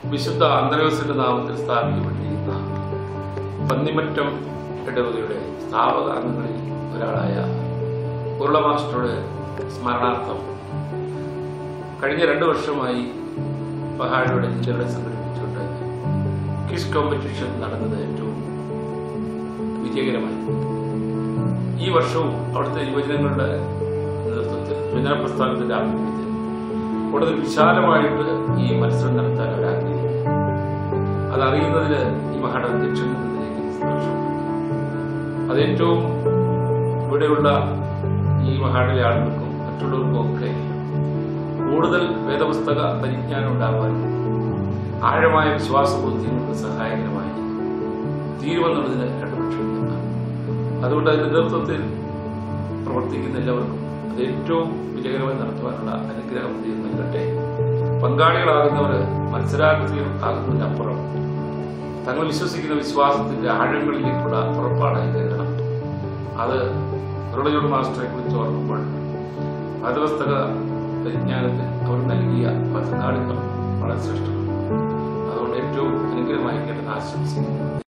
വിശുദ്ധ അന്തരവസിന്റെ നാമത്തിൽ സ്ഥാപിക്കപ്പെട്ടിരിക്കുന്ന പന്നിമറ്റം ഇടവകയുടെ സ്ഥാപക അംഗങ്ങളിൽ ഒരാളായ ഉരുള മാസ്റ്ററുടെ സ്മരണാർത്ഥം കഴിഞ്ഞ രണ്ട് വർഷമായി പഹാഡിയുടെ ടീച്ചറുടെ സംഘടിപ്പിച്ചുകൊണ്ട് ക്വിസ് കോമ്പറ്റീഷൻ നടന്നത് ഏറ്റവും വിജയകരമായി ഈ വർഷവും അവിടുത്തെ യുവജനങ്ങളുടെ നേതൃത്വത്തിൽ യുവജന പ്രസ്ഥാനത്തിന്റെ ആഭിമുഖ്യത്തിൽ കൂടുതൽ വിശാലമായിട്ട് ഈ മത്സരം നടത്താൻ അവർ ആഗ്രഹിക്കുന്നു അതറിയുന്നതിൽ ഈ മഹാട അധ്യക്ഷൻ എന്നതിലേക്ക് സന്തോഷമുണ്ട് അത് ഏറ്റവും ഇവിടെയുള്ള ഈ മഹാടിലെ ആളുകൾക്കും മറ്റുള്ളവർക്കും ഒക്കെ കൂടുതൽ വേദപുസ്തക പരിജ്ഞാനം ഉണ്ടാകുവാൻ ആഴമായ വിശ്വാസബോധ്യങ്ങൾക്ക് സഹായകരമായി തീരുമെന്നുള്ളതിന് രണ്ടുപക്ഷമില്ല അതുകൊണ്ട് അതിന്റെ നേതൃത്വത്തിൽ പ്രവർത്തിക്കുന്ന എല്ലാവർക്കും അത് ഏറ്റവും വിജയകരമായി നടത്തുവാനുള്ള അനുഗ്രഹം ദൈവം നൽകട്ടെ പങ്കാളികളാകുന്നവർ മത്സരാർത്ഥികൾ ആകുന്നതിനപ്പുറം തങ്ങൾ വിശ്വസിക്കുന്ന വിശ്വാസത്തിന്റെ ആഴങ്ങളിലേക്കുള്ള പുറപ്പാടായി കരുതണം അത് മുരളിയോട് മാസ്റ്ററെ കുറിച്ച് ഓർക്കുമ്പോൾ വേദപുസ്തക പരിജ്ഞാനത്തിൽ അവർ നൽകിയ പങ്കാളിത്തം വളരെ ശ്രേഷ്ഠമാണ് അതുകൊണ്ട് ഏറ്റവും അനുഗ്രഹമായിരിക്കട്ടെ ആശംസിക്കുന്നു